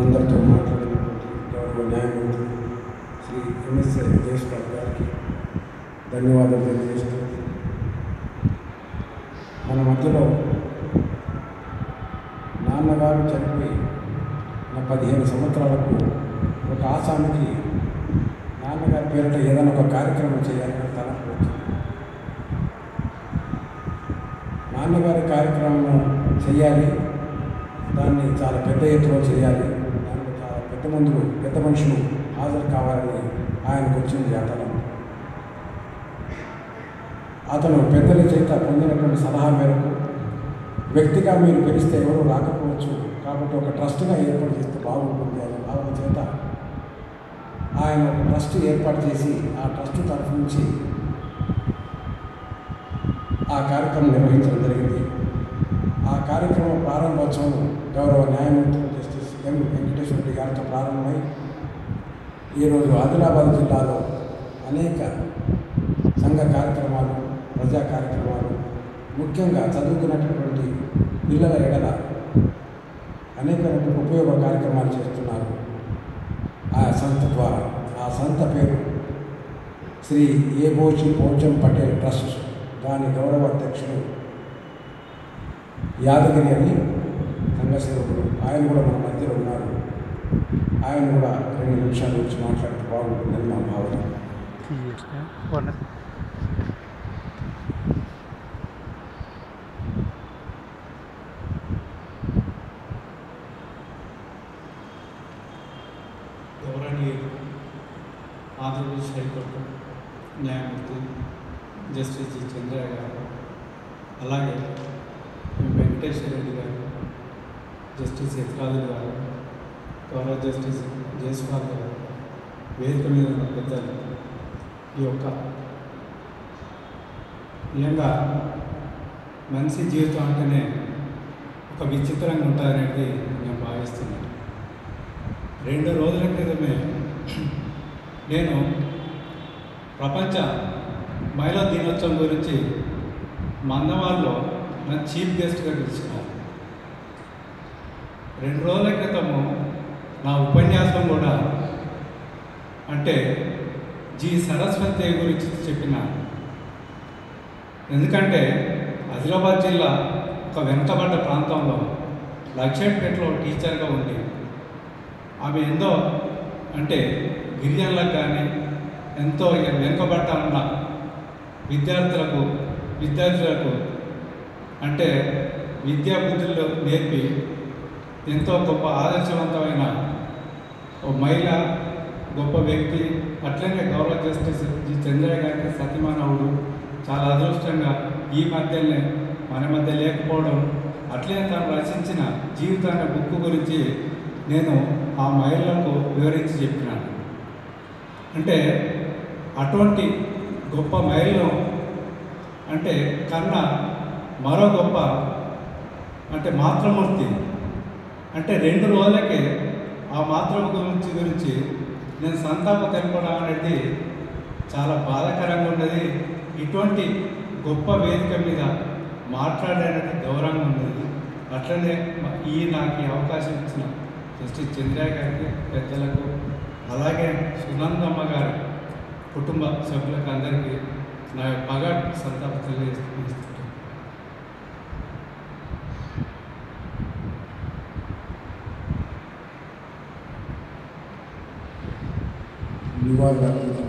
మనందరితో మాట్లాడినటువంటి గౌరవ న్యాయమూర్తి శ్రీ ఎంఎస్ జయస్వాల్ గారికి ధన్యవాదాలు తెలియజేస్తూ మన మధ్యలో నాన్నగారు చనిపోయి నా పదిహేను సంవత్సరాలకు ఒక ఆసామికి నాన్నగారి పేరిట ఏదైనా ఒక కార్యక్రమం చేయాలని తలపు వచ్చింది నాన్నగారి కార్యక్రమం చేయాలి దాన్ని చాలా పెద్ద ఎత్తులో చేయాలి దానికి చాలా పెద్ద మందులు పెద్ద మనుషులు హాజరు కావాలని ఆయనకు వచ్చింది అతను అతను పెద్దల చేత పొందినటువంటి సలహా మేరకు వ్యక్తిగా మీరు పిలిస్తే ఎవరు రాకపోవచ్చు కాబట్టి ఒక ట్రస్ట్గా ఏర్పాటు చేస్తే బాగుంటుంది అని భావన చేత ఆయన ఒక ట్రస్ట్ ఏర్పాటు చేసి ఆ ట్రస్ట్ తరఫు నుంచి ఆ కార్యక్రమం నిర్వహించడం జరిగింది ఆ కార్యక్రమం ప్రారంభోత్సవం గౌరవ న్యాయమూర్తి జస్టిస్ ఎం వెంకటేశ్వర రెడ్డి గారితో ప్రారంభమై ఈరోజు ఆదిలాబాద్ జిల్లాలో అనేక సంఘ కార్యక్రమాలు ప్రజా కార్యక్రమాలు ముఖ్యంగా చదువుకున్నటువంటి పిల్లల ఎడల అనేకమైనటువంటి ఉపయోగ కార్యక్రమాలు చేస్తున్నారు ఆ సంస్థ ద్వారా ఆ సంస్థ పేరు శ్రీ ఏబోచి పోచం పటేల్ ట్రస్ట్ దాని గౌరవ అధ్యక్షుడు యాదగిరి అని సంఘసేవకుడు ఆయన కూడా మన మధ్యలో ఉన్నారు ఆయన కూడా రెండు నిమిషాల గురించి మాట్లాడితే బాగుంటుందని మా భావన గౌరవనీయులు ఆంధ్రప్రదేశ్ హైకోర్టు న్యాయమూర్తి జస్టిస్ జి చంద్రయ్య గారు అలాగే వెంకటేశ్వర రెడ్డి గారు జస్టిస్ యత్రాజు గారు గౌరవ జస్టిస్ జయస్వాల్ గారు వేదిక మీద ఉన్న పెద్దలు ఈ యొక్క నిజంగా మనిషి జీవితం అంటేనే ఒక విచిత్రంగా ఉంటుందనేది నేను భావిస్తున్నాను రెండు రోజుల క్రితమే నేను ప్రపంచ మహిళా దినోత్సవం గురించి మందవాళ్ళలో నా చీఫ్ గెస్ట్గా పిలిచినారు రెండు రోజుల క్రితము నా ఉపన్యాసం కూడా అంటే జి సరస్వతి గురించి చెప్పిన ఎందుకంటే ఆదిలాబాద్ జిల్లా ఒక వెనుకబడ్డ ప్రాంతంలో లక్ష్మీపేటలో టీచర్గా ఉంది ఆమె ఎంతో అంటే గిరిజనులకు కానీ ఎంతో వెనుకబట్ట ఉన్న విద్యార్థులకు విద్యార్థులకు అంటే విద్యా బుద్ధులు నేర్పి ఎంతో గొప్ప ఆదర్శవంతమైన ఓ మహిళ గొప్ప వ్యక్తి అట్లనే గౌరవ జస్టిస్ జి చంద్రయ్య గారికి సతీమానవుడు చాలా అదృష్టంగా ఈ మధ్యనే మన మధ్య లేకపోవడం అట్లనే తను రచించిన జీవితాన్ని బుక్ గురించి నేను ఆ మహిళలకు వివరించి చెప్పినాను అంటే అటువంటి గొప్ప మహిళను అంటే కన్నా మరో గొప్ప అంటే మాతృమూర్తి అంటే రెండు రోజులకే ఆ మాతృ గురించి గురించి నేను సంతాప తెలపడం అనేది చాలా బాధాకరంగా ఉన్నది ఇటువంటి గొప్ప వేదిక మీద మాట్లాడడానికి గౌరవంగా ఉన్నది అట్లనే మ- ఈ నాకు ఈ అవకాశం ఇచ్చిన జస్టిస్ చంద్రయ్య గారికి పెద్దలకు అలాగే సునందమ్మ గారి కుటుంబ సభ్యులకు అందరికీ నా యొక్క పగా సంతాప తెలియజేస్తున్నాను నివాళులు